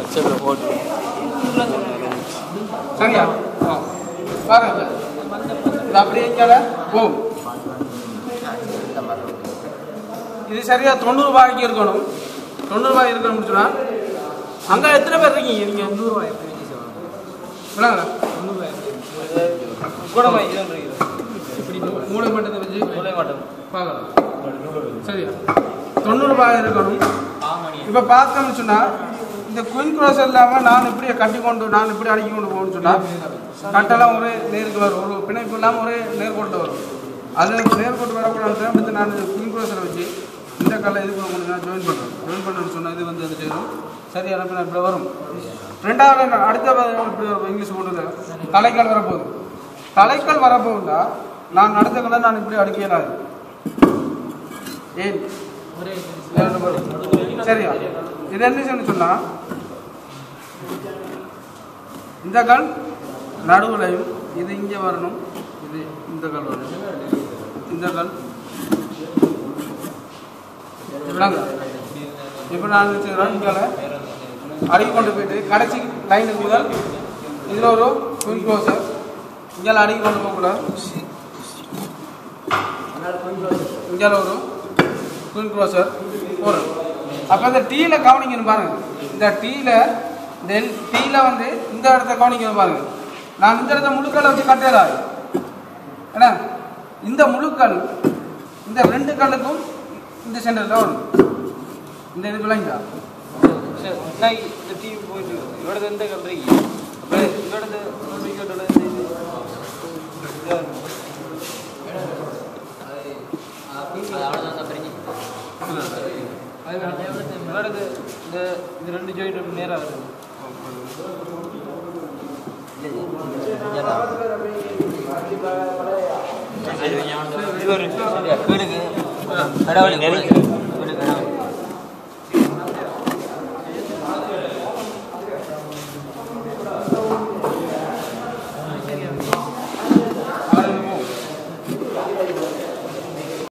வாட்ஸ்அப்பில் போட்டு சரியா ஆ. பாருங்க இது அப்படியே கேள போகும் இது சரியா தொண்ணூறு ரூபாய்க்கு இருக்கணும் தொண்ணூறு ரூபாய் இருக்கணும்னு சொன்னா அங்க எத்தனை பேர் இருக்கீங்க நீங்க முந்நூறுரூவா எப்படி வச்சு விளங்குதா முந்நூறுரூவா எப்படி கூடமா இது இப்படி மூளை மட்டத்தை வச்சு மூளை மாட்டோம் பார்க்கலாம் சரியா தொண்ணூறு ரூபாய் இருக்கணும் ஆமாம் இப்போ பார்த்தோம்னு சொன்னா இந்த குயின் க்ரோஸ் இல்லாம நான் இப்படியே கட்டி கொண்டு நான் இப்படி அடிக்கி கொண்டு போகணும்னு சொன்னா கட்டெல்லாம் ஒரே நேருக்கு வரும் ஒரு பிணைப்பு இல்லாமல் ஒரே நேர்கோட்டில் வரும் அது நேர்கோட்டு வரக்கூடாது அடுத்து நான் குயின் க்ரோஸில் வச்சு இந்த கல்லை இது பண்ண முடியும் ஜாயின் பண்ணுறேன் ஜாயின் பண்ணுறேன்னு சொன்னால் இது வந்து அது செய்யணும் சரி அனுப்பினா இப்படி வரும் ரெண்டாவது நான் அடுத்த ப- இப்படி ஒரு இங்கிலீஷ் கொண்டு தலைக்கால் வரப்போகுது தலைக்கால் வரப்போகுதா நான் அடுத்த கல்லை நான் இப்படி அடிக்கலாது ஏன் இரண்டு பேரும். சரியா இது என்ன செய்யணும் சொன்னா இந்த கல் நடுவுலையும் இது இங்கே வரணும் இது இந்த கல் வரணும் இந்த கல் விளங்க இப்போ நான் என்ன செய்கிறேன் இங்கே அடிக்க கொண்டு போயிட்டு கடைசி லைனுக்கு முதல் இதில் ஒரு குயின் க்ளோசர் இங்கே அடிக்க கொண்டு போகக்கூடாது இங்கே ஒரு குயின் க்ளோசர் போடுறோம் அப்போ இந்த டீயில் கவனிக்கணும் பாருங்க இந்த டீயில் இந்த டீயில் வந்து இந்த இடத்த கவனிக்கணும் பாருங்க நான் இந்த இடத்த முழுக்கல்ல வச்சு கட்டேதாது ஏன்னா இந்த முழுக்கல் இந்த ரெண்டு கல்லுக்கும் இந்த சென்டரில் வரும் இந்த இது விளங்குதா சரி நான் இந்த டிவி போயிட்டு இவரது எந்த கல்றீங்க இவரது இவரது இந்த இது அவ்வளோதான் பிரிஞ்சு இவரது இந்த இது ரெண்டு ஜாயிண்ட் நேராக வருது இது ஒரு வீடுக்கு கடவுளுக்கு